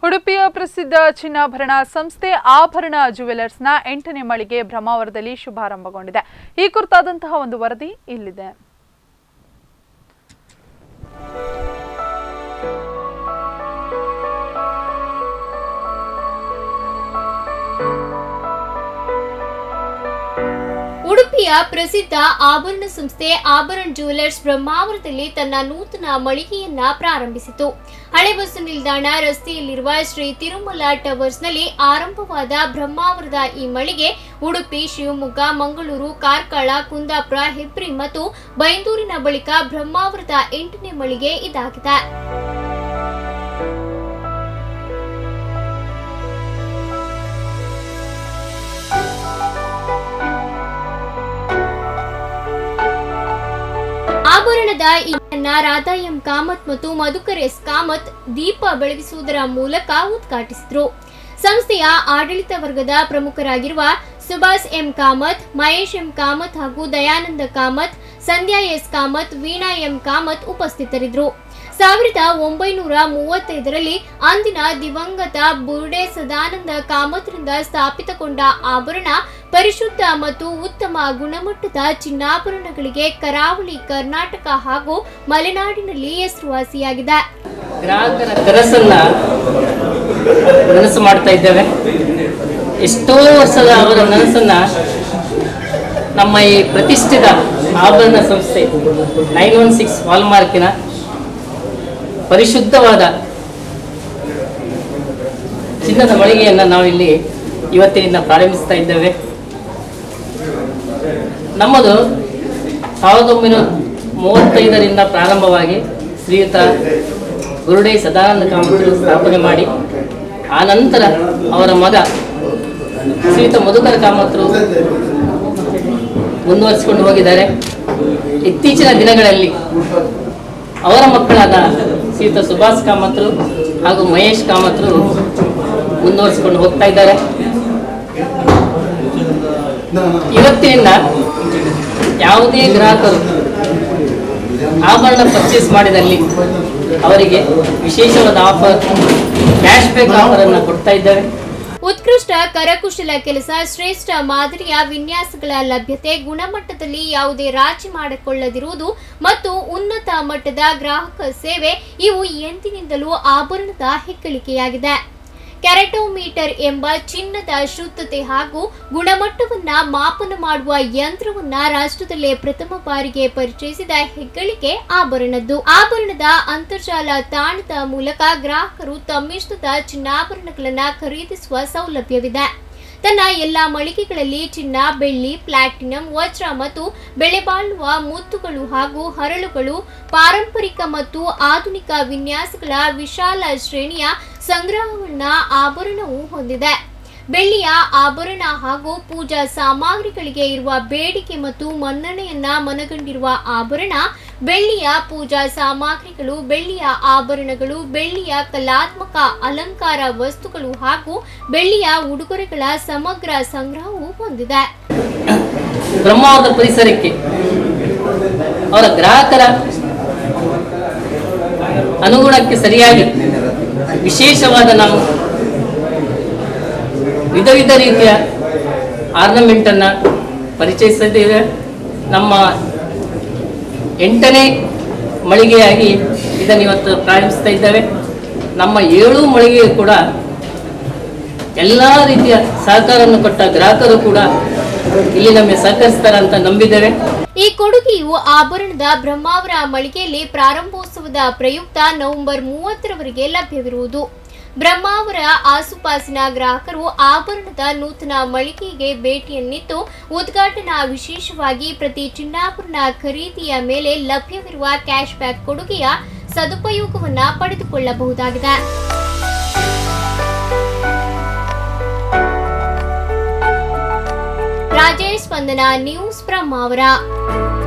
ಉಡುಪಿಯ ಪ್ರಸಿದ್ಧ ಚಿನ್ನಾಭರಣ ಸಂಸ್ಥೆ ಆಭರಣ ಜುವೆಲರ್ಸ್ನ ಎಂಟನೇ ಮಳಿಗೆ ಬ್ರಹ್ಮಾವರದಲ್ಲಿ ಶುಭಾರಂಭಗೊಂಡಿದೆ ಈ ಕುರಿತಾದಂತಹ ಒಂದು ವರದಿ ಇಲ್ಲಿದೆ ಉಡುಪಿಯ ಪ್ರಸಿದ್ಧ ಆಭರಣ ಸಂಸ್ಥೆ ಆಭರಣ್ ಜ್ಯುವೆಲರ್ಸ್ ಬ್ರಹ್ಮಾವರದಲ್ಲಿ ತನ್ನ ನೂತನ ಮಳಿಗೆಯನ್ನ ಪ್ರಾರಂಭಿಸಿತು ಹಳೆ ಬಸ್ ನಿಲ್ದಾಣ ರಸ್ತೆಯಲ್ಲಿರುವ ಶ್ರೀ ತಿರುಮಲ ಟವರ್ಸ್ನಲ್ಲಿ ಆರಂಭವಾದ ಬ್ರಹ್ಮಾವರದ ಈ ಮಳಿಗೆ ಉಡುಪಿ ಶಿವಮೊಗ್ಗ ಮಂಗಳೂರು ಕಾರ್ಕಳ ಕುಂದಾಪುರ ಹೆಬ್ರಿ ಮತ್ತು ಬೈಂದೂರಿನ ಬಳಿಕ ಬ್ರಹ್ಮಾವರದ ಎಂಟನೇ ಮಳಿಗೆ ಇದಾಗಿದೆ ಆಭರಣದ ಇದನ್ನ ರಾಧಾ ಎಂ ಕಾಮತ್ ಮತ್ತು ಮಧುಕರ್ ಎಸ್ ಕಾಮತ್ ದೀಪ ಬೆಳಗಿಸುವುದರ ಮೂಲಕ ಉದ್ಘಾಟಿಸಿದರು ಸಂಸ್ಥೆಯ ಆಡಳಿತ ವರ್ಗದ ಪ್ರಮುಖರಾಗಿರುವ ಸುಭಾಷ್ ಎಂ ಕಾಮತ್ ಮಹೇಶ್ ಎಂ ಕಾಮತ್ ಹಾಗೂ ದಯಾನಂದ ಕಾಮತ್ ಸಂಧ್ಯಾ ಎಸ್ ಕಾಮತ್ ವೀಣಾ ಎಂ ಕಾಮತ್ ಉಪಸ್ಥಿತರಿದ್ದರು ಸಾವಿರದ ಒಂಬೈನೂರ ಮೂವತ್ತೈದರಲ್ಲಿ ಅಂದಿನ ದಿವಂಗತ ಬುರ್ಡೆ ಸದಾನಂದ ಕಾಮತ್ರಿಂದ ಸ್ಥಾಪಿತಗೊಂಡ ಆಭರಣ ಪರಿಶುದ್ಧ ಮತ್ತು ಉತ್ತಮ ಗುಣಮಟ್ಟದ ಚಿನ್ನಾಭರಣಗಳಿಗೆ ಕರಾವಳಿ ಕರ್ನಾಟಕ ಹಾಗೂ ಮಲೆನಾಡಿನಲ್ಲಿ ಹೆಸರುವಾಸಿಯಾಗಿದೆ ಗ್ರಾಹಕರ ಕನಸನ್ನ ನನಸು ಮಾಡ್ತಾ ಇದ್ದೇವೆ ಎಷ್ಟೋ ವರ್ಷದ ಅವರ ನನಸನ್ನ ನಮ್ಮ ಈ ಪ್ರತಿಷ್ಠಿತ ಆಭರಣ ಸಂಸ್ಥೆ ನೈನ್ ಒನ್ ಸಿಕ್ಸ್ ವಾಲ್ಮಾರ್ಕಿನ ಪರಿಶುದ್ಧವಾದ ಚಿನ್ನದ ಮಳಿಗೆಯನ್ನು ನಾವಿಲ್ಲಿ ಇವತ್ತಿನಿಂದ ಪ್ರಾರಂಭಿಸ್ತಾ ಇದ್ದೇವೆ ನಮ್ಮದು ಸಾವಿರದ ಒಂಬೈನೂರ ಮೂವತ್ತೈದರಿಂದ ಪ್ರಾರಂಭವಾಗಿ ಶ್ರೀಯುತ ಗುರುಡೇ ಸದಾನಂದ ಕಾಮತರು ಸ್ಥಾಪನೆ ಮಾಡಿ ಆ ನಂತರ ಅವರ ಮಗ ಶ್ರೀಯುತ ಮಧುಕರ ಕಾಮತರು ಮುಂದುವರಿಸಿಕೊಂಡು ಹೋಗಿದ್ದಾರೆ ಇತ್ತೀಚಿನ ದಿನಗಳಲ್ಲಿ ಅವರ ಮಕ್ಕಳಾದ ಶ್ರೀಯುತ ಸುಭಾಷ್ ಕಾಮತ್ರು ಹಾಗೂ ಮಹೇಶ್ ಕಾಮತ್ರು ಮುಂದುವರಿಸಿಕೊಂಡು ಹೋಗ್ತಾ ಇದ್ದಾರೆ ಇವತ್ತಿನಿಂದ ಯಾವುದೇ ಗ್ರಾಹಕರು ಆಭರಣ ಪರ್ಚೇಸ್ ಮಾಡಿದಲ್ಲಿ ಅವರಿಗೆ ವಿಶೇಷವಾದ ಆಫರ್ ಕ್ಯಾಶ್ ಬ್ಯಾಕ್ ಆಫರ್ ಅನ್ನು ಕೊಡ್ತಾ ಇದ್ದೇವೆ ಉತ್ಕೃಷ್ಟ ಕರಕುಶಲ ಕೆಲಸ ಶ್ರೇಷ್ಠ ಮಾದರಿಯ ವಿನ್ಯಾಸಗಳ ಲಭ್ಯತೆ ಗುಣಮಟ್ಟದಲ್ಲಿ ಯಾವುದೇ ರಾಜಿ ಮಾಡಿಕೊಳ್ಳದಿರುವುದು ಮತ್ತು ಉನ್ನತ ಮಟ್ಟದ ಗ್ರಾಹಕ ಸೇವೆ ಇವು ಎಂದಿನಿಂದಲೂ ಆಭರಣದ ಹೆಗ್ಗಳಿಕೆಯಾಗಿದೆ ಕ್ಯಾರೆಟೋಮೀಟರ್ ಎಂಬ ಚಿನ್ನದ ಶುದ್ಧತೆ ಹಾಗೂ ಗುಣಮಟ್ಟವನ್ನ ಮಾಪನ ಮಾಡುವ ಯಂತ್ರವನ್ನ ರಾಷ್ಟ್ರದಲ್ಲೇ ಪ್ರಥಮ ಬಾರಿಗೆ ಪರಿಚಯಿಸಿದ ಹೆಗ್ಗಳಿಕೆ ಆಭರಣದ್ದು ಆಭರಣದ ಅಂತರ್ಜಾಲ ತಾಣದ ಮೂಲಕ ಗ್ರಾಹಕರು ತಮ್ಮಿಷ್ಟದ ಚಿನ್ನಾಭರಣಗಳನ್ನ ಖರೀದಿಸುವ ಸೌಲಭ್ಯವಿದೆ ತನ್ನ ಎಲ್ಲ ಮಳಿಗೆಗಳಲ್ಲಿ ಚಿನ್ನ ಬೆಳ್ಳಿ ಪ್ಲಾಟಿನಂ ವಜ್ರ ಮತ್ತು ಬೆಲೆಬಾಳುವ ಮುತ್ತುಗಳು ಹಾಗೂ ಹರಳುಗಳು ಪಾರಂಪರಿಕ ಮತ್ತು ಆಧುನಿಕ ವಿನ್ಯಾಸಗಳ ವಿಶಾಲ ಶ್ರೇಣಿಯ ಸಂಗ್ರಹವನ್ನ ಆಭರಣವು ಹೊಂದಿದೆ ಬೆಳ್ಳಿಯ ಆಭರಣ ಹಾಗೂ ಪೂಜಾ ಸಾಮಗ್ರಿಗಳಿಗೆ ಇರುವ ಬೇಡಿಕೆ ಮತ್ತು ಮನ್ನಣೆಯನ್ನ ಮನಗಂಡಿರುವ ಆಭರಣ ಬೆಳ್ಳಿಯ ಪೂಜಾ ಸಾಮಗ್ರಿಗಳು ಬೆಳ್ಳಿಯ ಆಭರಣಗಳು ಬೆಳ್ಳಿಯ ಕಲಾತ್ಮಕ ಅಲಂಕಾರ ವಸ್ತುಗಳು ಹಾಗೂ ಬೆಳ್ಳಿಯ ಉಡುಗೊರೆಗಳ ಸಮಗ್ರ ಸಂಗ್ರಹವು ಹೊಂದಿದೆ ಬ್ರಹ್ಮಾವರದ ಪರಿಸರಕ್ಕೆ ಅವರ ಗ್ರಾಹಕರ ಅನುಗುಣಕ್ಕೆ ಸರಿಯಾಗಿ ವಿಶೇಷವಾದ ನಾವು ವಿಧ ವಿಧ ರೀತಿಯ ಆರ್ನಮೆಂಟನ್ನು ಪರಿಚಯಿಸಿದ್ದೇವೆ ನಮ್ಮ ಎಂಟನೇ ಮಳಿಗೆಯಾಗಿ ಇದನ್ನು ಇವತ್ತು ಪ್ರಾರಂಭಿಸ್ತಾ ಇದ್ದೇವೆ ನಮ್ಮ ಏಳು ಮಳಿಗೆಯು ಕೂಡ ಎಲ್ಲ ರೀತಿಯ ಸಹಕಾರವನ್ನು ಕೊಟ್ಟ ಗ್ರಾಹಕರು ಕೂಡ ಇಲ್ಲಿ ನಮಗೆ ಸಹಕರಿಸ್ತಾರೆ ಅಂತ ನಂಬಿದ್ದೇವೆ ಈ ಕೊಡುಗೆಯು ಆಭರಣದ ಬ್ರಹ್ಮಾವರ ಮಳಿಗೆಯಲ್ಲಿ ಪ್ರಾರಂಭೋತ್ಸವದ ಪ್ರಯುಕ್ತ ನವೆಂಬರ್ ಮೂವತ್ತರವರೆಗೆ ಲಭ್ಯವಿರುವುದು ಬ್ರಹ್ಮಾವರ ಆಸುಪಾಸಿನ ಗ್ರಾಹಕರು ಆಭರಣದ ನೂತನ ಮಳಿಗೆಗೆ ಭೇಟಿಯನ್ನಿತ್ತು ಉದ್ಘಾಟನಾ ವಿಶೇಷವಾಗಿ ಪ್ರತಿ ಚಿನ್ನಾಭರಣ ಖರೀದಿಯ ಮೇಲೆ ಲಭ್ಯವಿರುವ ಕ್ಯಾಶ್ ಬ್ಯಾಕ್ ಕೊಡುಗೆಯ ಸದುಪಯೋಗವನ್ನ ಪಡೆದುಕೊಳ್ಳಬಹುದಾಗಿದೆ ರಾಜೇಶ್ ಸ್ಪಂದನ ನ್ಯೂಸ್ ಬ್ರಹ್ಮಾವರ